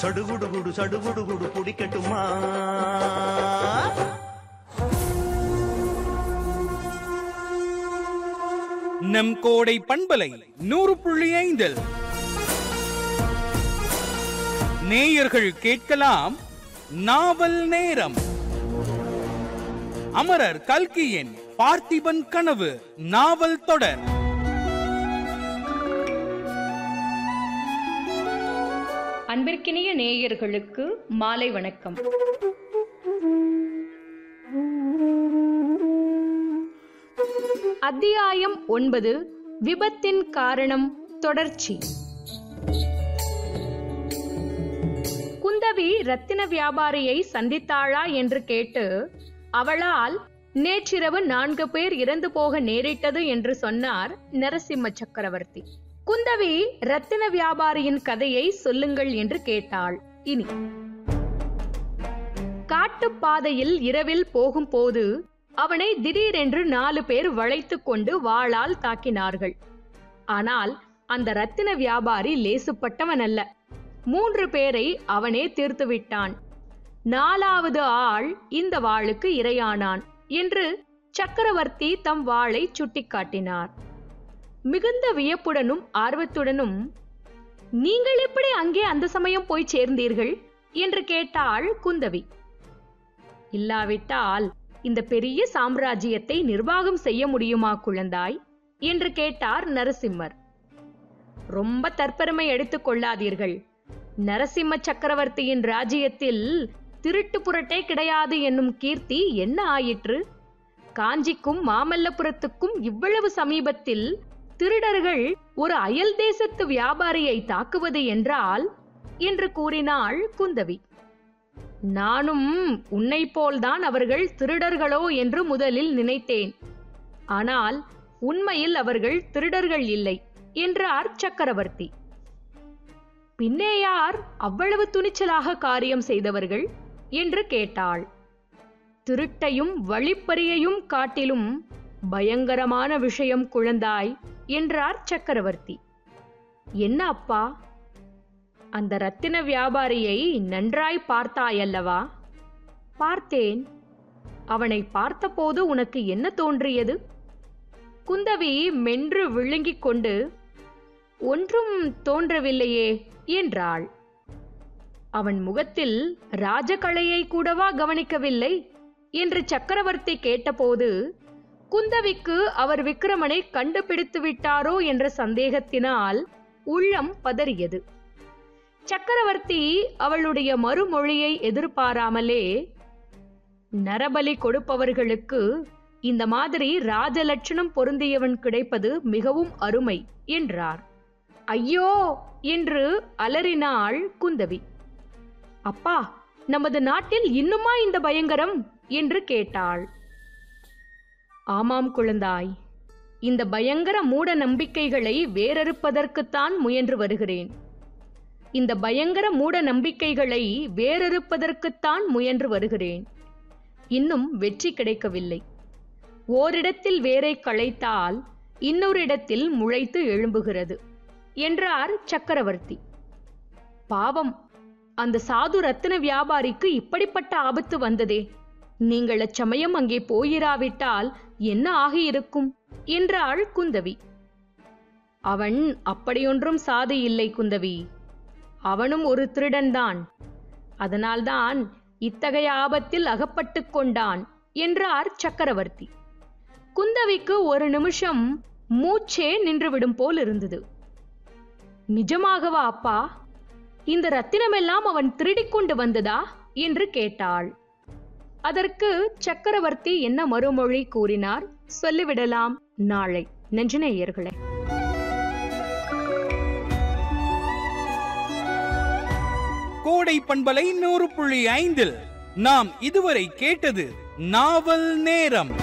சடுகுடு குடு சடுகுடு குடு குடிக்கட்டுமா நம் கோடை பண்பலை நூறு புள்ளி ஐந்தில் நேயர்கள் கேட்கலாம் நாவல் நேரம் அமரர் கல்கியின் பார்த்திபன் கனவு நாவல் தொடர் அன்பிற்கினிய நேயர்களுக்கு மாலை வணக்கம் அத்தியாயம் ஒன்பது விபத்தின் காரணம் தொடர்ச்சி குந்தவி ரத்தின வியாபாரியை சந்தித்தாளா என்று கேட்டு அவளால் நேற்றிரவு நான்கு பேர் இறந்து போக நேரிட்டது என்று சொன்னார் நரசிம்ம சக்கரவர்த்தி குந்தவி ரத்தின வியாபாரியின் கதையை சொல்லுங்கள் என்று கேட்டாள் இனி காட்டுப்பாதையில் இரவில் போகும்போது அவனை திடீரென்று நாலு பேர் வளைத்துக் கொண்டு வாளால் தாக்கினார்கள் ஆனால் அந்த ரத்தின வியாபாரி லேசுப்பட்டவன் அல்ல மூன்று பேரை அவனே தீர்த்து விட்டான் நாலாவது ஆள் இந்த வாளுக்கு இரையானான் என்று சக்கரவர்த்தி தம் வாளை சுட்டிக்காட்டினார் மிகுந்த வியப்புடனும் ஆர்வத்துடனும் நீங்கள் எப்படி அங்கே அந்த சமயம் போய் சேர்ந்தீர்கள் என்று கேட்டாள் குந்தவி இல்லாவிட்டால் இந்த பெரிய சாம்ராஜ்யத்தை நிர்வாகம் செய்ய முடியுமா குழந்தாய் என்று கேட்டார் நரசிம்மர் ரொம்ப தற்பெருமை எடுத்துக் கொள்ளாதீர்கள் நரசிம்ம சக்கரவர்த்தியின் ராஜ்யத்தில் திருட்டு புரட்டே கிடையாது என்னும் கீர்த்தி என்ன ஆயிற்று காஞ்சிக்கும் மாமல்லபுரத்துக்கும் இவ்வளவு சமீபத்தில் திருடர்கள் ஒரு அயல் தேசத்து வியாபாரியை தாக்குவது என்றால் என்று கூறினாள் குந்தவி நானும் உன்னை போல்தான் அவர்கள் திருடர்களோ என்று முதலில் நினைத்தேன் ஆனால் உண்மையில் அவர்கள் திருடர்கள் இல்லை என்றார் சக்கரவர்த்தி பின்னே யார் அவ்வளவு துணிச்சலாக காரியம் செய்தவர்கள் என்று கேட்டாள் திருட்டையும் வழிப்பறியையும் காட்டிலும் பயங்கரமான விஷயம் குழந்தாய் என்றார் சக்கரவர்த்தி என்ன அப்பா அந்த ரத்தின வியாபாரியை நன்றாய் பார்த்தாயல்லவா பார்த்தேன் அவனை பார்த்தபோது உனக்கு என்ன தோன்றியது குந்தவி மென்று விழுங்கிக் கொண்டு ஒன்றும் தோன்றவில்லையே என்றாள் அவன் முகத்தில் ராஜகலையை கூடவா கவனிக்கவில்லை என்று சக்கரவர்த்தி கேட்டபோது குந்தவிக்கு அவர் விக்ரமனை கண்டுபிடித்து விட்டாரோ என்ற சந்தேகத்தினால் உள்ளம் பதறியது சக்கரவர்த்தி அவளுடைய மறுமொழியை எதிர்பாராமலே நரபலி கொடுப்பவர்களுக்கு இந்த மாதிரி ராஜலட்சணம் பொருந்தியவன் கிடைப்பது மிகவும் அருமை என்றார் ஐயோ என்று அலறினாள் குந்தவி அப்பா நமது நாட்டில் இன்னுமா இந்த பயங்கரம் என்று கேட்டாள் ஆமாம் குழந்தாய் இந்த பயங்கர மூட நம்பிக்கைகளை வேறறுப்பதற்குத்தான் முயன்று வருகிறேன் இந்த பயங்கர மூட நம்பிக்கைகளை வேறறுப்பதற்குத்தான் முயன்று வருகிறேன் இன்னும் வெற்றி கிடைக்கவில்லை ஓரிடத்தில் வேரை களைத்தால் இன்னொரு இடத்தில் முளைத்து எழும்புகிறது என்றார் சக்கரவர்த்தி பாவம் அந்த சாது ரத்தின வியாபாரிக்கு இப்படிப்பட்ட ஆபத்து வந்ததே நீங்கள் அச்சமயம் அங்கே போயிராவிட்டால் என்ன ஆகியிருக்கும் என்றாள் குந்தவி அவன் அப்படியொன்றும் சாது இல்லை குந்தவி அவனும் ஒரு திருடன்தான் அதனால்தான் இத்தகைய ஆபத்தில் அகப்பட்டுக் கொண்டான் என்றார் சக்கரவர்த்தி குந்தவிக்கு ஒரு நிமிஷம் மூச்சே நின்றுவிடும் போல் இருந்தது நிஜமாகவா அப்பா இந்த ரத்தினமெல்லாம் அவன் திருடிக் கொண்டு வந்ததா என்று கேட்டாள் அதற்கு சக்கரவர்த்தி என்ன மறுமொழி கூறினார் சொல்லிவிடலாம் நாளை நெஞ்சினேயர்களே கோடை பண்பலை நூறு புள்ளி ஐந்தில் நாம் இதுவரை கேட்டது நாவல் நேரம்